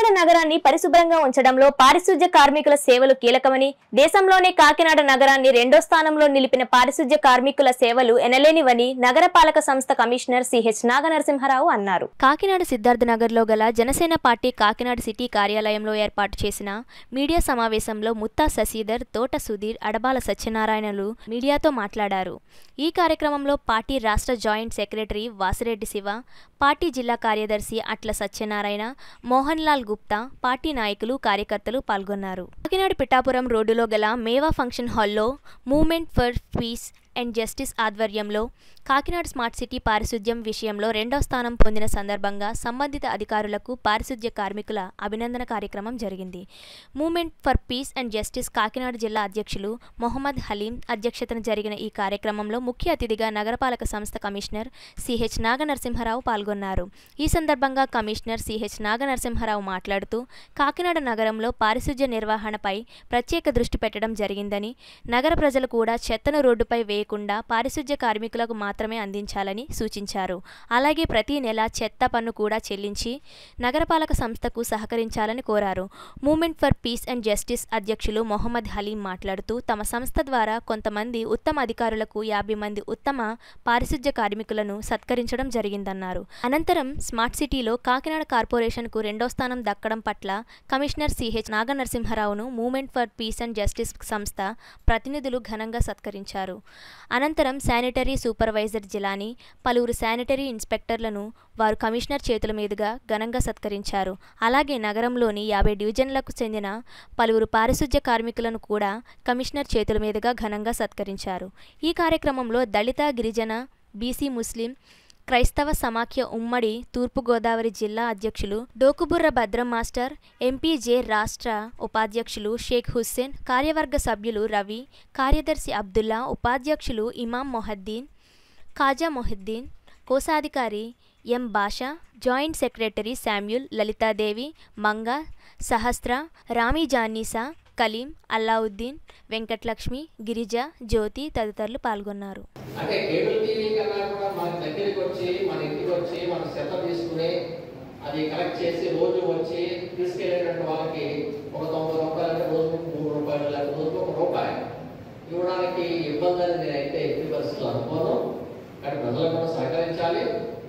కాకినాడ నగరాన్ని పరిశుభ్రంగా ఉంచడంలో పారిశుధ్య కార్మికుల సేవలు కీలకమని దేశంలోనే కాకినాడ నగరాన్ని రెండో స్థానంలో నిలిపిన పారిశుధ్య కార్మికుల సేవలు ఎనలేనివని నగరపాలక సంస్థ కమిషనర్ సిహెచ్ నాగనరసింహారావు అన్నారు కాకినాడ సిద్ధార్థ నగర్లో గల జనసేన పార్టీ కాకినాడ సిటీ కార్యాలయంలో ఏర్పాటు చేసిన మీడియా సమావేశంలో ముత్తా శశిధర్ తోట సుధీర్ అడబాల సత్యనారాయణలు మీడియాతో మాట్లాడారు ఈ కార్యక్రమంలో పార్టీ రాష్ట్ర joint secretary Vasireddy Siva party జిల్లా కార్యదర్శి అట్ల సత్యనారాయణ మోహన్ లాల్ గుప్తా పార్టీ నాయకులు కార్యకర్తలు పాల్గొన్నారు కాకినాడ పిఠాపురం రోడ్డులో గల మేవా ఫంక్షన్ హాల్లో movement for peace and justice ఆధ్వర్యంలో కాకినాడ స్మార్ట్ సిటీ పారిశుద్ధ్యం విషయంలో రెండో స్థానం పొందిన సందర్భంగా సంబంధిత అధికారులకు పారిశుద్ధ్య కార్మికుల అభినందన కార్యక్రమం జరిగింది movement for peace and justice Kakinada జిల్లా అధ్యక్షులు మొహమ్మద్ హలీం అధ్యక్షతన జరిగిన ఈ కార్యక్రమంలో ముఖ్య అతిథిగా నగరపాలక సంస్థ కమిషనర్ సిహెచ్ నాగనరసింహారావు పాల్గొన్నారు ఈ సందర్భంగా కమిషనర్ సిహెచ్ నాగనరసింహారావు మాట్లాడుతూ కాకినాడ నగరంలో పారిశుద్ధ్య నిర్వహణపై ప్రత్యేక దృష్టి పెట్టడం జరిగిందని నగర ప్రజలు కూడా చెత్తను రోడ్డుపై వేయకుండా పారిశుద్ధ్య కార్మికులకు మాత్రమే అందించాలని సూచించారు అలాగే ప్రతి నెల చెత్త పన్ను కూడా చెల్లించి నగరపాలక సంస్థకు సహకరించాలని కోరారు movement for peace and justice అధ్యక్షులు మొహమ్మద్ హలీం మాట్లాడుతూ తమ సంస్థ ద్వారా కొంతమంది ఉత్తమ అధికారులకు యాభై మంది ఉత్తమ పారిశుద్ధ్య కార్మికులను సత్కరించడం జరిగిందన్నారు అనంతరం స్మార్ట్ సిటీలో కాకినాడ కార్పొరేషన్కు రెండో స్థానం దక్కడం పట్ల కమిషనర్ సిహెచ్ నాగనరసింహారావును movement for peace and justice సంస్థ ప్రతినిధులు ఘనంగా సత్కరించారు అనంతరం శానిటరీ సూపర్వైజర్ జిలాని పలువురు శానిటరీ ఇన్స్పెక్టర్లను వారు కమిషనర్ చేతుల మీదుగా ఘనంగా సత్కరించారు అలాగే నగరంలోని యాభై డివిజన్లకు చెందిన పలువురు పారిశుధ్య కార్మికులను కూడా కమిషనర్ చేతుల మీదుగా ఘనంగా సత్కరించారు ఈ కార్యక్రమంలో దళిత గిరిజన బీసీ ముస్లిం క్రైస్తవ సమాఖ్య ఉమ్మడి తూర్పుగోదావరి జిల్లా అధ్యక్షులు డోకుబుర్ర భద్రం మాస్టర్ ఎంపీజే రాష్ట్ర ఉపాధ్యక్షులు షేక్ హుస్సేన్ కార్యవర్గ సభ్యులు రవి కార్యదర్శి అబ్దుల్లా ఉపాధ్యక్షులు ఇమాం మొహద్దీన్ ఖాజా మొహిద్దీన్ కోశాధికారి M Basha joint secretary Samuel Lalithadevi Manga Sahasra Rami Janisa Kaleem Allauddin Venkatalakshmi Girija Jyothi తదితరులు పాల్గొన్నారు అంటే కేబుల్ టీవీ కన్నా కూడా మన దగ్గరికి వచ్చి మన ఇంటికి వచ్చి మన శ్రద్ధ తీసుకుని అది కలెక్ట్ చేసి రోజు వచ్చి తీసుకెళ్ళేటటువంటి వాళ్ళకి ఒక తొంభై రూపాయలు అంటే రోజుకు మూడు రూపాయలు లేదా రోజుకు ఒక రూపాయి ఇవ్వడానికి ఇబ్బంది అని నేనైతే ఎట్టి పరిస్థితులు అనుకోను కానీ ప్రజలు కూడా సహకరించాలి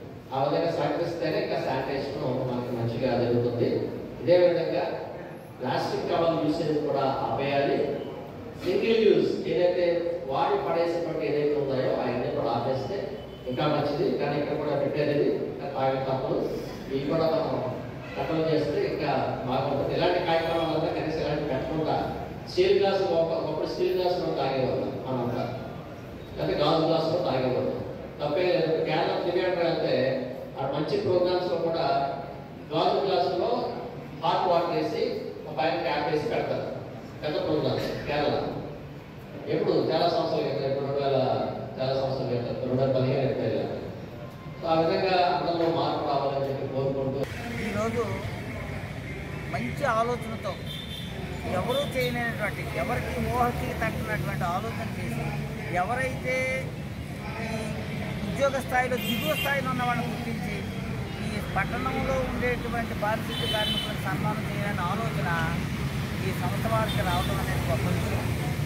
ఆ విధంగా సహకరిస్తేనే ఇంకా శానిటేషన్ మనకి మంచిగా జరుగుతుంది ఇదే విధంగా ప్లాస్టిక్ కవర్ యూసేజ్ కూడా ఆపేయాలి సింగిల్ యూజ్ ఏదైతే వాడి పడేసినటువంటి ఏదైతే ఉన్నాయో అవన్నీ కూడా ఆపేస్తే ఇంకా మంచిది కానీ ఇక్కడ కూడా పెట్టేది తాగే తప్పదు ఇవి కూడా మనం కంట్రోల్ చేస్తే ఇంకా బాగుంటుంది ఇలాంటి కార్యక్రమాలంతా కనీసం ఇలాంటి పెట్టకుండా స్టీల్ గ్లాసు ఒకప్పుడు స్టీల్ గ్లాసులో తాగేవాళ్ళం మనంతా లేకపోతే గాజు గ్లాసులో తాగేవాళ్ళం తప్పే లేదు కేరళ తిరిగేట వెళ్తే ఆ మంచి ప్రోగ్రామ్స్ లో కూడా గాజు గ్లాసులో హాట్ వాటర్ వేసి ఒక పైన క్యాప్ వేసి పెడతారు పెద్ద ప్రోగ్రామ్స్ కేరళ ఎప్పుడు చాలా సంవత్సరాలు క్రితం ఇప్పుడు రెండు వేల చాలా సంవత్సరాలు క్రితం రెండు వేల పదిహేను ఎప్పుడు సో ఆ విధంగా అందరిలో మార్పు రావాలని చెప్పి కోరుకుంటూ ఈరోజు మంచి ఆలోచనతో ఎవరూ చేయలేనటువంటి ఎవరికి ఊహకి తగ్గినటువంటి ఆలోచన చేసి ఎవరైతే ఈ ఉద్యోగ స్థాయిలో దిగువ స్థాయిలో ఉన్న వాళ్ళని గుర్తించి ఈ పట్టణంలో ఉండేటువంటి పారిశుద్ధ్య కార్మికులను సన్మానం చేయాలనే ఆలోచన ఈ సంస్థ వారికి రావడం అనేది గొప్ప విషయం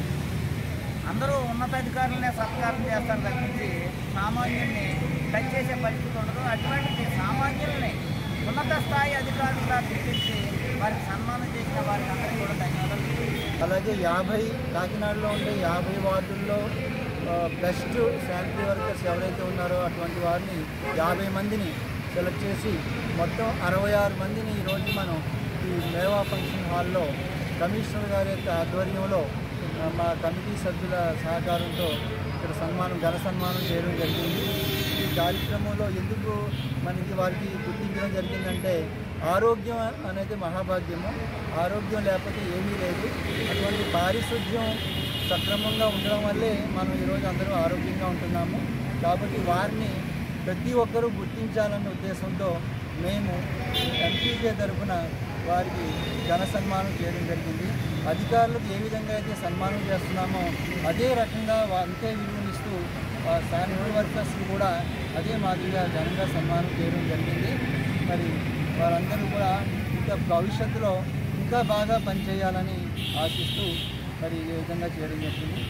అందరూ ఉన్నతాధికారులనే సత్కారం చేస్తారు తప్పించి సామాన్యుల్ని టచ్ చేసే పరిస్థితి ఉండదు అటువంటి సామాన్యుల్ని ఉన్నత స్థాయి అధికారులుగా గుర్తించి వారికి సన్మానం చేసిన వారికి అందరికీ కూడా ధన్యవాదాలు అలాగే యాభై కాకినాడలో ఉండే యాభై వార్డుల్లో ఆ, బెస్ట్ శానిటరీ వర్కర్స్ ఎవరైతే ఉన్నారో అటువంటి వారిని యాభై మందిని సెలెక్ట్ చేసి మొత్తం అరవై ఆరు మందిని ఈరోజు మనం ఈ మేవా ఫంక్షన్ హాల్లో కమిషనర్ గారి యొక్క ఆధ్వర్యంలో ఆ, మా కమిటీ సభ్యుల సహకారంతో ఇక్కడ సన్మానం ఘన సన్మానం చేయడం జరిగింది ఈ కార్యక్రమంలో ఎందుకు మనకి వారికి గుర్తించడం జరిగిందంటే ఆరోగ్యం అనేది మహాభాగ్యము ఆరోగ్యం లేకపోతే ఏమీ లేదు అటువంటి పారిశుద్ధ్యం సక్రమంగా ఉండడం వల్లే మనం ఈరోజు అందరూ ఆరోగ్యంగా ఉంటున్నాము కాబట్టి వారిని ప్రతి ఒక్కరూ గుర్తించాలన్న ఉద్దేశంతో మేము ఎంపీజే తరఫున వారికి ఘన సన్మానం చేయడం జరిగింది అధికారులకు ఏ విధంగా అయితే సన్మానం చేస్తున్నామో అదే రకంగా వా- అంతే విలువనిస్తూ శానిటరీ వర్కర్స్కి కూడా అదే మాదిరిగా ఘనంగా సన్మానం చేయడం జరిగింది మరి వారందరూ కూడా ఇంకా భవిష్యత్తులో ఇంకా బాగా పనిచేయాలని ఆశిస్తూ మరి ఈ విధంగా చేయడం జరిగింది